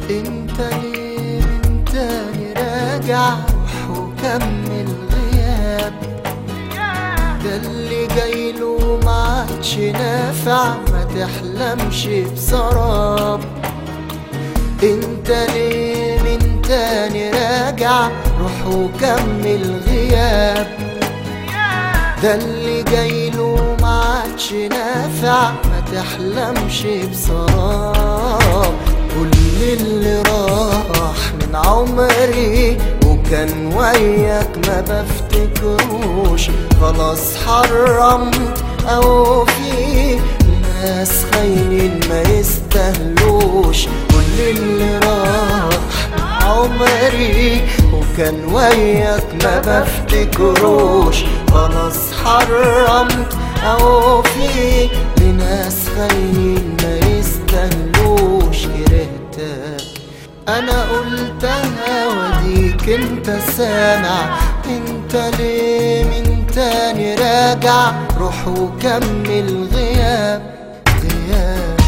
انت ليه من تاني راجع روح وكمل غياب ده اللي جايله معادش نافع ما تحلمش بسراب انت ليه من تاني راجع روح وكمل غياب ده اللي جايله معادش نافع ما تحلمش بسراب كل اللي راح من عمري وكان وياك ما بفتكروش خلاص حرمت او في ناس خاينين ما يستاهلوش كل اللي راح من عمري وكان وياك ما بفتكروش خلاص حرمت او في لناس خاينين ما يستاهلوش كرهتك انا قلتها وديك انت سامع انت ليه من تاني راجع روح وكمل غياب غياب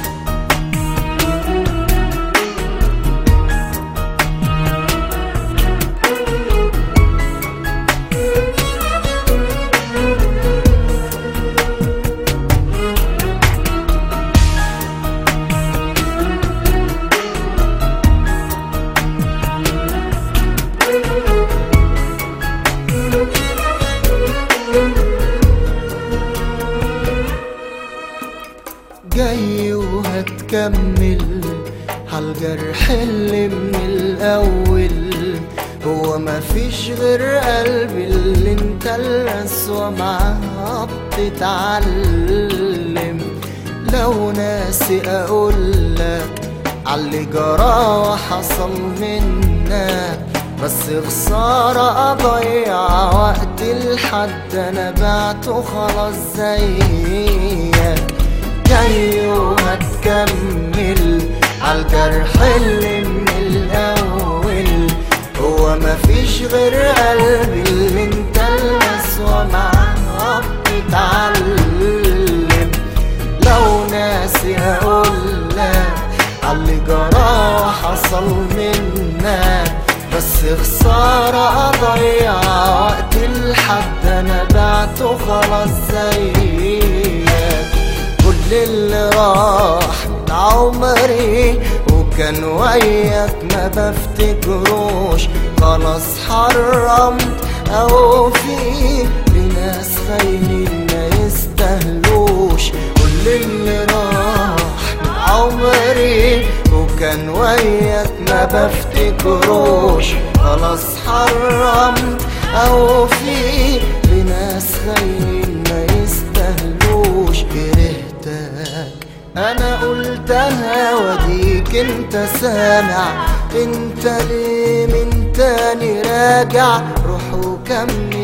جاي وهتكمل هالجرح اللي من الأول هو مفيش غير قلبي اللي انت الأسوأ معاه بتتعلم لو ناسي أقولك عاللي جرى وحصل منك بس خسارة أضيع وقت لحد أنا بعته خلاص زيك جاي وهتكمل عالجرح اللي من الأول هو مفيش غير قلبي اللي انت الأسوأ معاه بتتعلم لو ناسي أقولك عاللي جرى وحصل منك بس خسارة أضيع وقت لحد أنا بعته خلاص زيك كل اللي راح من عمري وكان وياك ما بفتكروش خلاص حرمت او في لناس خاينين ما يستاهلوش كل اللي راح من عمري وكان وياك ما بفتكروش خلاص حرمت او في لناس خاينين ما يستاهلوش كرهتك انا قلتها وديك انت سامع انت ليه من تاني راجع روح وكمل